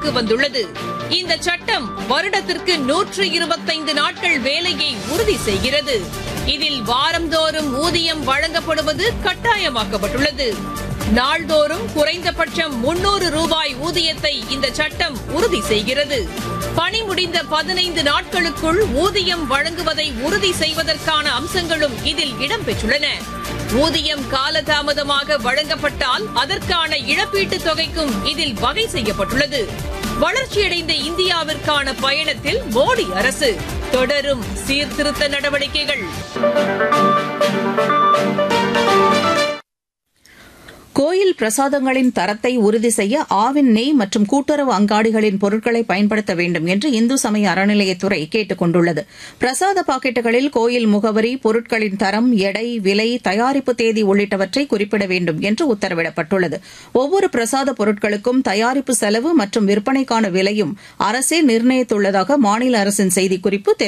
அமலுக்கு வந்துள்ளது இந்த சட்டம் வருடத்திற்கு நூற்று இருபத்தைந்து நாட்கள் வேலையை உறுதி செய்கிறது இதில் வாரந்தோறும் ஊதியம் வழங்கப்படுவது கட்டாயமாக்கப்பட்டுள்ளது நாள்தோறும் குறைந்தபட்சம் முன்னூறு ரூபாய் ஊதியத்தை இந்த சட்டம் உறுதி செய்கிறது பணி முடிந்த பதினைந்து நாட்களுக்குள் ஊதியம் வழங்குவதை உறுதி செய்வதற்கான அம்சங்களும் இதில் இடம்பெற்றுள்ளன ஊதியம் காலதாமதமாக வழங்கப்பட்டால் அதற்கான இழப்பீட்டுத் தொகைக்கும் இதில் வகை செய்யப்பட்டுள்ளது வளர்ச்சியடைந்த இந்தியாவிற்கான பயணத்தில் மோடி அரசு தொடரும் சீர்திருத்த நடவடிக்கைகள் கோயில் பிரசாதங்களின் தரத்தை உறுதி செய்ய ஆவின் நெய் மற்றும் கூட்டுறவு அங்காடிகளின் பொருட்களை பயன்படுத்த வேண்டும் என்று இந்து சமய அறநிலையத்துறை கேட்டுக் கொண்டுள்ளது பிரசாத பாக்கெட்டுகளில் கோயில் முகவரி பொருட்களின் தரம் எடை விலை தயாரிப்பு தேதி உள்ளிட்டவற்றை குறிப்பிட வேண்டும் என்று உத்தரவிடப்பட்டுள்ளது ஒவ்வொரு பிரசாத பொருட்களுக்கும் தயாரிப்பு செலவு மற்றும் விற்பனைக்கான விலையும் அரசே நிர்ணயித்துள்ளதாக மாநில அரசின் செய்திக்குறிப்பு